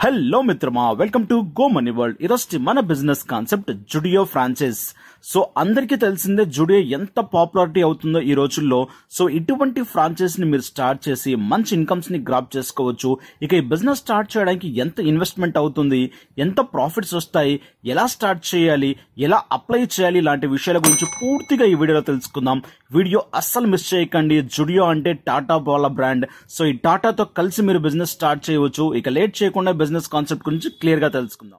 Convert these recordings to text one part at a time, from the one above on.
hello మిత్రమా welcome to go money world ఈరోజు మన business concept Zudio franchise so అందరికీ తెలిసిందే జుడియో ఎంత పాపులారిటీ అవుతుందో ఈ రోజుల్లో సో ఇటువంటి ఫ్రాంచైజ్ ని మీరు స్టార్ట్ చేసి మంచి ఇన్కమ్స్ ని గ్రాప్ చేసుకోవచ్చు ఇక ఈ బిజినెస్ స్టార్ట్ చేయడానికి ఎంత ఇన్వెస్ట్మెంట్ అవుతుంది ఎంత ప్రాఫిట్స్ వస్తాయి ఎలా స్టార్ట్ చేయాలి ఎలా అప్లై చేయాలి ఇలాంటి విషయాల గురించి పూర్తిగా ఈ వీడియోలో తెలుసుకుందాం వీడియో అస్సలు మిస్ చేయకండి జుడియో అంటే టాటా వాళ్ళ బ్రాండ్ సో ఈ టాటాతో కలిసి మీరు బిజినెస్ స్టార్ట్ చేయవచ్చు ఇక లేట్ చేయకుండా బిజినెస్ కాన్సెప్ట్ గురించి క్లియర్ గా తెలుసుకుందాం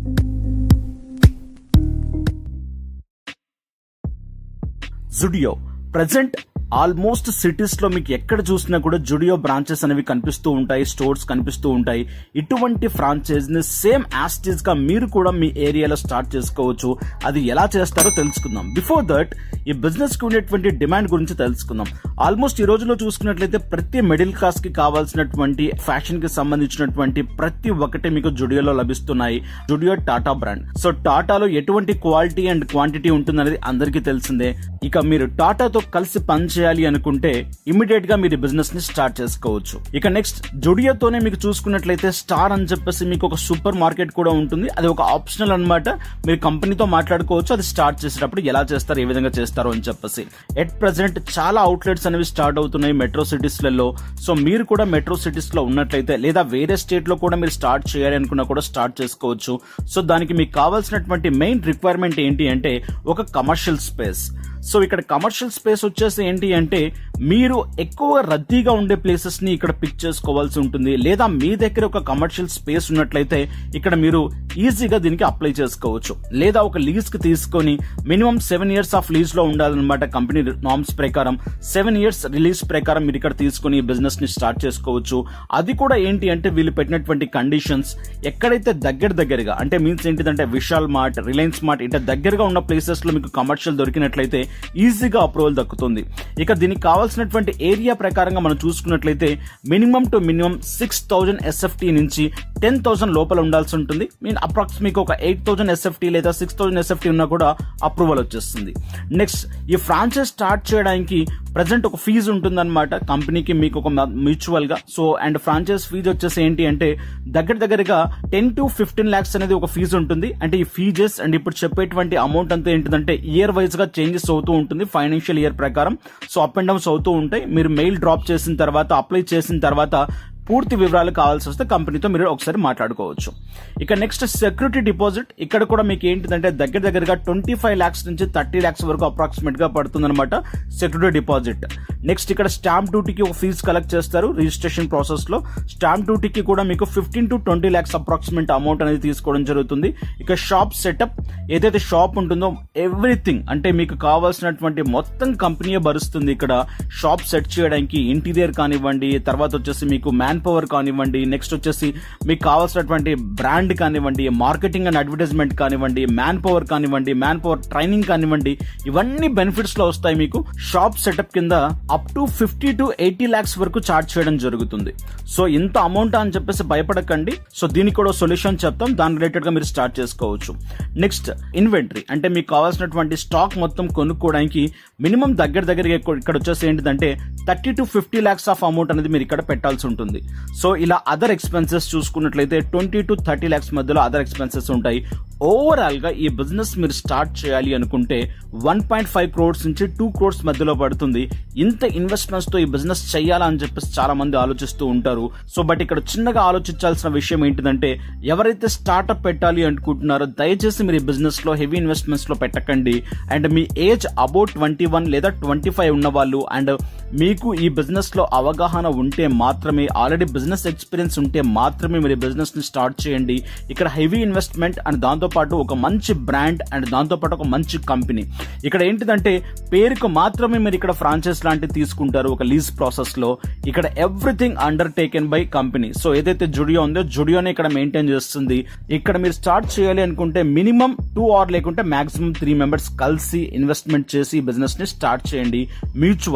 జుడియో ప్రజెంట్ ఆల్మోస్ట్ సిటీస్ లో మీకు ఎక్కడ చూసినా కూడా జుడియో బ్రాంచెస్ అనేవి కనిపిస్తూ ఉంటాయి స్టోర్స్ కనిపిస్తూ ఉంటాయి ఇటువంటి ఫ్రాంచైజ్ ని సేమ్ యాస్టీస్ గా మీరు కూడా మీ ఏరియాలో స్టార్ట్ చేసుకోవచ్చు అది ఎలా చేస్తారో తెలుసుకుందాం బిఫోర్ దట్ ఈ బిజినెస్ కి ఉండేటువంటి డిమాండ్ గురించి తెలుసుకుందాం ఆల్మోస్ట్ ఈ రోజులో చూసుకున్నట్లయితే ప్రతి మిడిల్ క్లాస్ కి కావాల్సినటువంటి ఫ్యాషన్ కి సంబంధించినటువంటి ప్రతి ఒక్కటి మీకు జుడియోలో లభిస్తున్నాయి జుడియో టాటా బ్రాండ్ సో టాటాలో ఎటువంటి క్వాలిటీ అండ్ క్వాంటిటీ ఉంటుందనేది అందరికీ తెలిసిందే ఇక మీరు టాటాతో కలిసి పని చేయాలి అనుకుంటే ఇమీడియట్ గా మీరు బిజినెస్ ని స్టార్ట్ చేసుకోవచ్చు ఇక నెక్స్ట్ జుడియోతోనే మీకు చూసుకున్నట్లయితే స్టార్ అని చెప్పేసి మీకు ఒక సూపర్ మార్కెట్ కూడా ఉంటుంది అది ఒక ఆప్షనల్ అన్నమాట మీరు కంపెనీతో మాట్లాడుకోవచ్చు అది స్టార్ట్ చేసేటప్పుడు ఎలా చేస్తారు ఏ విధంగా చేస్తారు అని చెప్పేసి ఎట్ ప్రెసెంట్ చాలా అవుట్లెట్స్ అనేవి స్టార్ట్ అవుతున్నాయి మెట్రో సిటీస్ లలో సో మీరు కూడా మెట్రో సిటీస్ లో ఉన్నట్లయితే లేదా వేరే స్టేట్ లో కూడా మీరు స్టార్ట్ చేయాలి అనుకున్నా కూడా స్టార్ట్ చేసుకోవచ్చు సో దానికి మీకు కావాల్సినటువంటి మెయిన్ రిక్వైర్మెంట్ ఏంటి అంటే ఒక కమర్షియల్ స్పేస్ సో ఇక్కడ కమర్షియల్ స్పేస్ వచ్చేసి ఏంటి అంటే మీరు ఎక్కువ రద్దీగా ఉండే ప్లేసెస్ ని ఇక్కడ పిక్ చేసుకోవాల్సి ఉంటుంది లేదా మీ దగ్గర ఒక కమర్షియల్ స్పేస్ ఉన్నట్లయితే ఇక్కడ మీరు ఈజీగా దీనికి అప్లై చేసుకోవచ్చు లేదా ఒక లీజ్ కి తీసుకొని minimum seven years of lease లో ఉండాలన్నమాట కంపెనీ నామ్స్ ప్రకారం సెవెన్ ఇయర్స్ రిలీజ్ ప్రకారం మీరు ఇక్కడ తీసుకుని బిజినెస్ ని స్టార్ట్ చేసుకోవచ్చు అది కూడా ఏంటి అంటే వీళ్ళు పెట్టినటువంటి కండిషన్స్ ఎక్కడైతే దగ్గర దగ్గరగా అంటే మీన్స్ ఏంటిదంటే విశాల్ మార్ట్ రిలయన్స్ మార్ట్ ఇట్లా దగ్గరగా ఉన్న ప్లేసెస్ లో మీకు కమర్షియల్ దొరికినట్లయితే ఈజీగా అప్రూవల్ దక్కుతుంది ఇక దీనికి కావాల్సినటువంటి ఏరియా ప్రకారంగా మనం చూసుకున్నట్లయితే minimum two minimum six thousand SFT నుంచి టెన్ థౌసండ్ లోపల ఉండాల్సి ఉంటుంది మీన్ అప్రాక్స్ మీకు ఒక ఎయిట్ థౌసండ్ ఎస్ఎఫ్టీ లేదా సిక్స్ థౌసండ్ ఎస్ఎఫ్టీ ఉన్నా కూడా అప్రూవల్ వచ్చేస్తుంది నెక్స్ట్ ఈ ఫ్రాంచైజ్ స్టార్ట్ చేయడానికి ప్రజెంట్ ఒక ఫీజు ఉంటుందన్నమాట కంపెనీకి మీకు ఒక మ్యూచువల్ గా సో అండ్ ఫ్రాంచైజ్ ఫీజు వచ్చేసి ఏంటి అంటే దగ్గర దగ్గరగా టెన్ టు ఫిఫ్టీన్ లాక్స్ అనేది ఒక ఫీజు ఉంటుంది అంటే ఈ ఫీజెస్ అండ్ ఇప్పుడు చెప్పేటువంటి అమౌంట్ అంతా ఏంటిదంటే ఇయర్ వైజ్ గా చేంజెస్ అవుతూ ఉంటుంది ఫైనాన్షియల్ ఇయర్ ప్రకారం సో అప్ అండ్ డౌన్స్ అవుతూ ఉంటాయి మీరు మెయిల్ డ్రాప్ చేసిన తర్వాత అప్లై చేసిన తర్వాత పూర్తి వివరాలు కావాల్సి వస్తే కంపెనీతో మీరు ఒకసారి మాట్లాడుకోవచ్చు ఇక నెక్స్ట్ సెక్యూరిటీ డిపాజిట్ ఇక్కడ కూడా మీకు ఏంటిదంటే దగ్గర దగ్గరగా ట్వంటీ ఫైవ్ లాక్స్ నుంచి థర్టీ లాక్స్ వరకు అప్రాక్సిమేట్ గా పడుతుంది అనమాట సెక్యూరిటీ డిపాజిట్ నెక్స్ట్ ఇక్కడ స్టాంప్ డ్యూటీకి ఒక ఫీజు కలెక్ట్ చేస్తారు రిజిస్ట్రేషన్ ప్రాసెస్ లో స్టాంప్ డ్యూటీకి కూడా మీకు fifteen to twenty lakhs approximate amount అనేది తీసుకోవడం జరుగుతుంది ఇక షాప్ సెటప్ ఏదైతే షాప్ ఉంటుందో ఎవ్రీథింగ్ అంటే మీకు కావాల్సినటువంటి మొత్తం కంపెనీయే భరుస్తుంది ఇక్కడ షాప్ సెట్ చేయడానికి ఇంటీరియర్ కానివ్వండి తర్వాత వచ్చేసి మీకు మ్యాన్ పవర్ కానివ్వండి నెక్స్ట్ వచ్చేసి మీకు కావాల్సినటువంటి బ్రాండ్ కానివ్వండి మార్కెటింగ్ అండ్ అడ్వర్టైజ్మెంట్ కానివ్వండి మ్యాన్ పవర్ కానివ్వండి మ్యాన్ పవర్ ట్రైనింగ్ కానివ్వండి ఇవన్నీ బెనిఫిట్స్ లో వస్తాయి మీకు షాప్ సెటప్ కింద up to fifty to eighty lakhs వరకు చార్జ్ చేయడం జరుగుతుంది సో ఇంత అమౌంట్ అని చెప్పేసి భయపడకండి సో దీనికి కూడా సొల్యూషన్ చెప్తాం దాని రిలేటెడ్ గా మీరు స్టార్ట్ చేసుకోవచ్చు నెక్స్ట్ ఇన్వెంటరీ అంటే మీకు కావాల్సినటువంటి స్టాక్ మొత్తం కొనుక్కోవడానికి మినిమం దగ్గర దగ్గర ఇక్కడ వచ్చేసి ఏంటిదంటే thirty to fifty lakhs of amount అనేది మీరు ఇక్కడ పెట్టాల్సి ఉంటుంది సో ఇలా అదర్ ఎక్స్పెన్సెస్ చూసుకున్నట్లయితే ట్వంటీ టు థర్టీ లాక్స్ మధ్యలో అదర్ ఎక్స్పెన్సెస్ ఉంటాయి ఓవరాల్ గా ఈ బిజినెస్ మీరు స్టార్ట్ చేయాలి అనుకుంటే వన్ పాయింట్ ఫైవ్ క్రోడ్స్ నుంచి టూ క్రోడ్స్ మధ్యలో పడుతుంది ఇంత ఇన్వెస్ట్మెంట్స్ తో ఈ బిజినెస్ చేయాలా అని చెప్పేసి చాలా మంది ఆలోచిస్తూ ఉంటారు సో బట్ ఇక్కడ చిన్నగా ఆలోచించాల్సిన విషయం ఏంటిదంటే ఎవరైతే స్టార్ట్అప్ పెట్టాలి అనుకుంటున్నారో దయచేసి మీరు ఈ బిజినెస్ లో హెవీ ఇన్వెస్ట్మెంట్స్ లో పెట్టకండి అండ్ మీ ఏజ్ అబౌట్ ట్వంటీ వన్ లేదా ట్వంటీ ఫైవ్ ఉన్న వాళ్ళు అండ్ మీకు ఈ బిజినెస్ లో అవగాహన ఉంటే మాత్రమే ఆల్రెడీ బిజినెస్ ఎక్స్పీరియన్స్ ఉంటే మాత్రమే మీరు బిజినెస్ ని స్టార్ట్ చేయండి ఇక్కడ హెవీ ఇన్వెస్ట్మెంట్ అండ్ దాంతో పాటు ఒక మంచి బ్రాండ్ అండ్ దాంతో పాటు ఒక మంచి కంపెనీ ఇక్కడ ఏంటిదంటే పేరుకు మాత్రమే మీరు ఇక్కడ ఫ్రాంచైజ్ లాంటివి తీసుకుంటారు ఒక లీజ్ ప్రాసెస్ లో ఇక్కడ everything under taken by company so ఏదైతే జుడియో ఉందో జుడియోనే ఇక్కడ మెయింటైన్ చేస్తుంది ఇక్కడ మీరు స్టార్ట్ చేయాలి అనుకుంటే మినిమం టూ ఆర్ లేకుంటే మాక్సిమం త్రీ మెంబర్స్ కలిసి ఇన్వెస్ట్మెంట్ చేసి బిజినెస్ ని స్టార్ట్ చేయండి మ్యూచువల్ గా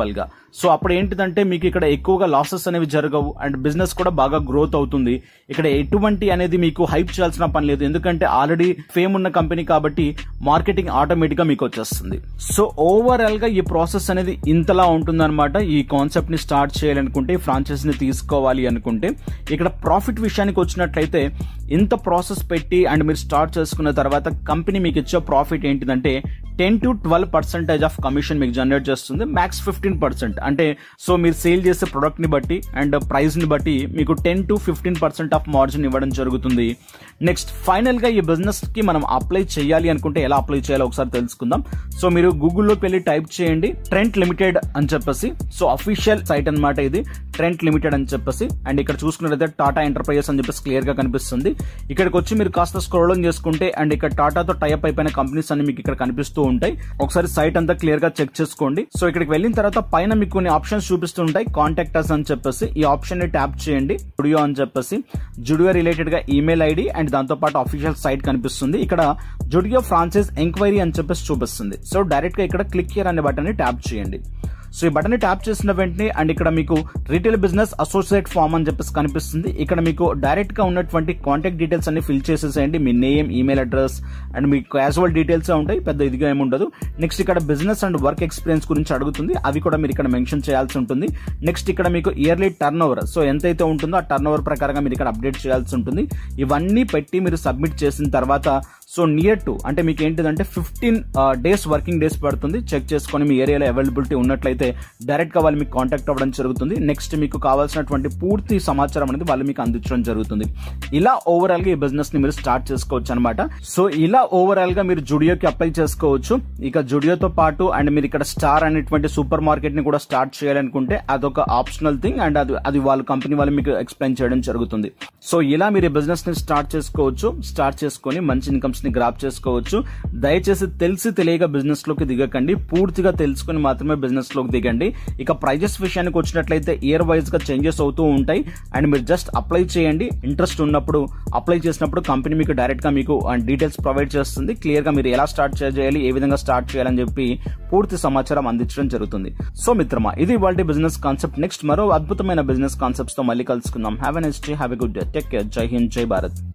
సో అప్పుడు ఏంటిదంటే మీకు ఇక్కడ ఎక్కువగా లాసెస్ అనేవి జరగవు అండ్ బిజినెస్ కూడా బాగా గ్రోత్ అవుతుంది ఇక్కడ ఎటువంటి అనేది మీకు హైప్ చేయాల్సిన పని లేదు ఎందుకంటే ఆల్రెడీ ఫేమ్ ఉన్న కంపెనీ కాబట్టి మార్కెటింగ్ ఆటోమేటిక్ గా మీకు వచ్చేస్తుంది సో ఓవరాల్ గా ఈ ప్రాసెస్ అనేది ఇంతలా ఉంటుందన్నమాట ఈ కాన్సెప్ట్ ని స్టార్ట్ చేయాలనుకుంటే ఈ ఫ్రాంచైజ్ ని తీసుకోవాలి అనుకుంటే ఇక్కడ ప్రాఫిట్ విషయానికి వచ్చినట్లయితే ఇంత ప్రాసెస్ పెట్టి అండ్ మీరు స్టార్ట్ చేసుకున్న తర్వాత కంపెనీ మీకు ఇచ్చే ప్రాఫిట్ ఏంటిదంటే ten to twelve percentage of commission మీకు జనరేట్ చేస్తుంది మ్యాక్స్ ఫిఫ్టీన్ పర్సెంట్ అంటే సో మీరు సేల్ చేసే ప్రొడక్ట్ ని బట్టి అండ్ ప్రైస్ ని బట్టి మీకు ten to fifteen percent of margin ఇవ్వడం జరుగుతుంది నెక్స్ట్ ఫైనల్ గా ఈ బిజినెస్ కి మనం అప్లై చేయాలి అనుకుంటే ఎలా అప్లై చేయాలో ఒకసారి తెలుసుకుందాం సో మీరు గూగుల్లోకి వెళ్ళి టైప్ చేయండి ట్రెంట్ లిమిటెడ్ అని చెప్పేసి సో అఫీషియల్ సైట్ అన్నమాట ఇది ట్రెంట్ లిమిటెడ్ అని చెప్పేసి అండ్ ఇక్కడ చూసుకున్నట్లయితే టాటా ఎంటర్ప్రైజెస్ అని చెప్పేసి క్లియర్ గా కనిపిస్తుంది ఇక్కడికి వచ్చి మీరు కాస్త స్క్రోల్ చేసుకుంటే అండ్ ఇక్కడ టాటాతో టైప్ అయిపోయిన కంపెనీస్ అన్ని మీకు ఇక్కడ కనిపిస్తూ ఉంటాయి ఒకసారి సైట్ అంతా క్లియర్ గా చెక్ చేసుకోండి సో ఇక్కడికి వెళ్ళిన తర్వాత పైన మీకు కొన్ని ఆప్షన్స్ చూపిస్తూ ఉంటాయి కాంటాక్ట్ అస్ అని చెప్పేసి ఈ ఆప్షన్ ని ట్యాప్ చేయండి జుడియో అని చెప్పేసి జుడియో రిలేటెడ్ గా ఈమెయిల్ ఐడి అండ్ దాంతో పాటు అఫీషియల్ సైట్ కనిపిస్తుంది ఇక్కడ జుడియో ఫ్రాన్సైజ్ ఎంక్వైరీ అని చెప్పేసి చూపిస్తుంది సో డైరెక్ట్ గా ఇక్కడ క్లిక్ హియర్ అనే బటన్ ని ట్యాప్ చేయండి సో ఈ బటన్ ని ట్యాప్ చేసిన వెంటనే అండ్ ఇక్కడ మీకు రీటైల్ బిజినెస్ అసోసియేట్ ఫామ్ అని చెప్పేసి కనిపిస్తుంది ఇక్కడ మీకు డైరెక్ట్ గా ఉన్నటువంటి కాంటాక్ట్ డీటెయిల్స్ అన్ని ఫిల్ చేసేసేయండి మీ నేమ్ ఈమెయిల్ అడ్రస్ అండ్ మీ క్యాజువల్ డీటెయిల్స్ ఉంటాయి పెద్ద ఇదిగా ఏమి ఉండదు నెక్స్ట్ ఇక్కడ బిజినెస్ అండ్ వర్క్ ఎక్స్పీరియన్స్ గురించి అడుగుతుంది అవి కూడా మీరు ఇక్కడ మెన్షన్ చేయాల్సి ఉంటుంది నెక్స్ట్ ఇక్కడ మీకు ఇయర్లీ టర్న్ ఓవర్ సో ఎంతైతే ఉంటుందో ఆ టర్న్ ఓవర్ ప్రకారంగా మీరు ఇక్కడ అప్డేట్ చేయాల్సి ఉంటుంది ఇవన్నీ పెట్టి మీరు సబ్మిట్ చేసిన తర్వాత సో నియర్ టు అంటే మీకు ఏంటిదంటే ఫిఫ్టీన్ డేస్ వర్కింగ్ డేస్ పడుతుంది చెక్ చేసుకొని మీ ఏరియాలో అవైలబిలిటీ ఉన్నట్లయితే డైరెక్ట్ గా వాళ్ళు మీకు కాంటాక్ట్ అవ్వడం జరుగుతుంది నెక్స్ట్ మీకు కావాల్సినటువంటి పూర్తి సమాచారం అనేది వాళ్ళు మీకు అందించడం జరుగుతుంది ఇలా ఓవరాల్ గా ఈ బిజినెస్ ని మీరు స్టార్ట్ చేసుకోవచ్చు అనమాట సో ఇలా ఓవరాల్ గా మీరు జుడియోకి అప్లై చేసుకోవచ్చు ఇక జుడియోతో పాటు అండ్ మీరు ఇక్కడ స్టార్ అనేటువంటి సూపర్ మార్కెట్ ని కూడా స్టార్ట్ చేయాలనుకుంటే అదొక ఆప్షనల్ థింగ్ అండ్ అది అది వాళ్ళ కంపెనీ వాళ్ళు మీకు ఎక్స్ప్లెయిన్ చేయడం జరుగుతుంది సో ఇలా మీరు బిజినెస్ ని స్టార్ట్ చేసుకోవచ్చు స్టార్ట్ చేసుకొని మంచి ఇన్కమ్స్ ని గ్రాప్ చేసుకోవచ్చు దయచేసి తెలిసి తెలియక బిజినెస్ లోకి దిగకండి పూర్తిగా తెలుసుకుని మాత్రమే బిజినెస్ లోకి దిగండి ఇక ప్రైజెస్ విషయానికి వచ్చినట్లయితే ఇయర్ వైజ్ గా చేంజెస్ అవుతూ ఉంటాయి అండ్ మీరు జస్ట్ అప్లై చేయండి ఇంట్రెస్ట్ ఉన్నప్పుడు అప్లై చేసినప్పుడు కంపెనీ మీకు డైరెక్ట్ గా మీకు డీటెయిల్స్ ప్రొవైడ్ చేస్తుంది క్లియర్ గా మీరు ఎలా స్టార్ట్ చేయాలి ఏ విధంగా స్టార్ట్ చేయాలని చెప్పి పూర్తి సమాచారం అందించడం జరుగుతుంది సో మిత్రమా ఇది ఇవాళ బిజినెస్ కాన్సెప్ట్ నెక్స్ట్ మరో అద్భుతమైన బిజినెస్ కాన్సెప్ట్స్ తో మళ్ళీ కలుసుకుందాం have nice day have a good day take care జై హింద్ జై భారత్